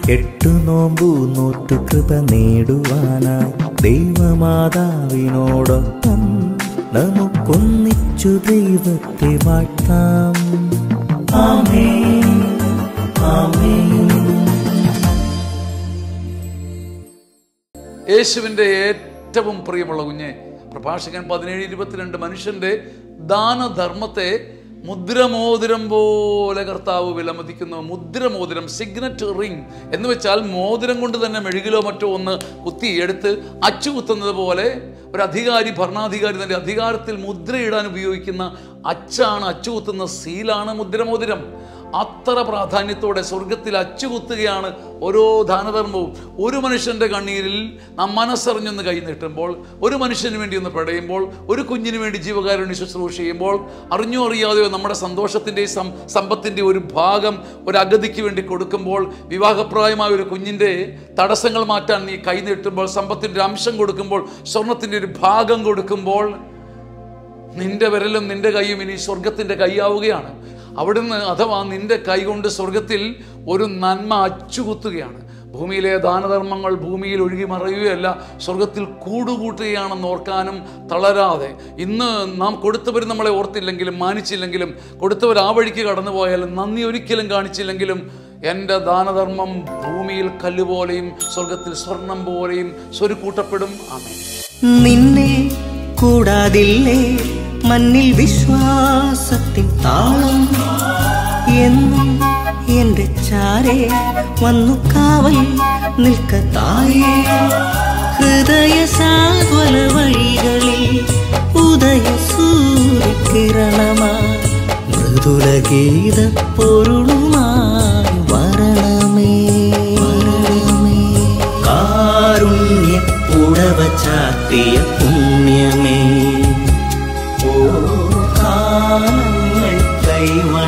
എട്ടു നോമ്പു നോറ്റു കൃപ നേടുവാനായി ദൈവമാതാവിനോടൊപ്പം നമുക്കൊന്നിച്ചു ദൈവത്തെ വാഴ്ത്താം ആമേൻ ആമേൻ യേശുവിൻ്റെ ഏറ്റവും പ്രിയമുള്ള കുഞ്ഞെ പ്രഭാഷകൻ പതിനേഴ് ഇരുപത്തിരണ്ട് മനുഷ്യന്റെ ദാനധർമ്മത്തെ മുദ്രമോതിരം പോലെ കർത്താവ് വിലമതിക്കുന്നു മുദ്രമോതിരം സിഗ്നറ്റ് റിംഗ് എന്ന് വെച്ചാൽ മോതിരം കൊണ്ട് തന്നെ മെഴുകിലോ മറ്റോ ഒന്ന് കുത്തി എടുത്ത് അച്ചു കുത്തുന്നത് പോലെ ഒരു അധികാരി ഭരണാധികാരി തൻ്റെ അധികാരത്തിൽ മുദ്രയിടാൻ ഉപയോഗിക്കുന്ന അച്ചാണ് അച്ചുകുത്തുന്ന സീലാണ് മുദ്രമോതിരം അത്ര പ്രാധാന്യത്തോടെ സ്വർഗത്തിൽ അച്ചുകുത്തുകയാണ് ഓരോ ദാനധർമ്മവും ഒരു മനുഷ്യൻ്റെ കണ്ണീരിൽ നാം മനസ്സറിഞ്ഞൊന്ന് കൈ നീട്ടുമ്പോൾ ഒരു മനുഷ്യന് വേണ്ടി ഒന്ന് പടയുമ്പോൾ ഒരു കുഞ്ഞിന് വേണ്ടി ജീവകാരുണ്യ ശുശ്രൂഷ ചെയ്യുമ്പോൾ അറിഞ്ഞോ അറിയാതെയോ നമ്മുടെ സന്തോഷത്തിൻ്റെയും സം സമ്പത്തിൻ്റെ ഒരു ഭാഗം ഒരു അഗതിക്ക് വേണ്ടി കൊടുക്കുമ്പോൾ വിവാഹപ്രായമായ ഒരു കുഞ്ഞിൻ്റെ തടസ്സങ്ങൾ മാറ്റാൻ നീ കൈ നീട്ടുമ്പോൾ സമ്പത്തിൻ്റെ ഒരു അംശം കൊടുക്കുമ്പോൾ സ്വർണത്തിൻ്റെ ഒരു ഭാഗം കൊടുക്കുമ്പോൾ നിന്റെ വിരലും നിന്റെ കൈയും ഇനി സ്വർഗത്തിൻ്റെ കൈയാവുകയാണ് അവിടുന്ന് അഥവാ നിന്റെ കൈ കൊണ്ട് സ്വർഗത്തിൽ ഒരു നന്മ അച്ചുകുത്തുകയാണ് ഭൂമിയിലെ ദാനധർമ്മങ്ങൾ ഭൂമിയിൽ ഒഴുകി മറയുകയല്ല സ്വർഗത്തിൽ കൂടുകൂട്ടുകയാണെന്ന് ഓർക്കാനും തളരാതെ ഇന്ന് നാം കൊടുത്തവർ നമ്മളെ ഓർത്തില്ലെങ്കിലും മാനിച്ചില്ലെങ്കിലും കൊടുത്തവർ ആ വഴിക്ക് കടന്നുപോയാലും നന്ദി ഒരിക്കലും കാണിച്ചില്ലെങ്കിലും എൻ്റെ ദാനധർമ്മം ഭൂമിയിൽ കല്ലുപോലെയും സ്വർഗത്തിൽ സ്വർണം പോലെയും സ്വരുക്കൂട്ടപ്പെടും ആമേൻ നിന്നെ കൂടാതില്ലേ മണ്ണിൽ വിശ്വാസത്തിൻ താളം എന്നും എന്റെ ചാരെ വന്നു കാവൽ നിൽക്കത്തായേ ഹൃദയ സാധ്വല വഴികളിൽ ഉദയ സൂര്യകിരണമായി മൃദുല ഗീത പൊരുളുമായി വരണമേ വരണമേ കാരുണ്യ ഉടവ ചാത്തിയ പുണ്യമേ ഓ കാലങ്ങൾ കൈവ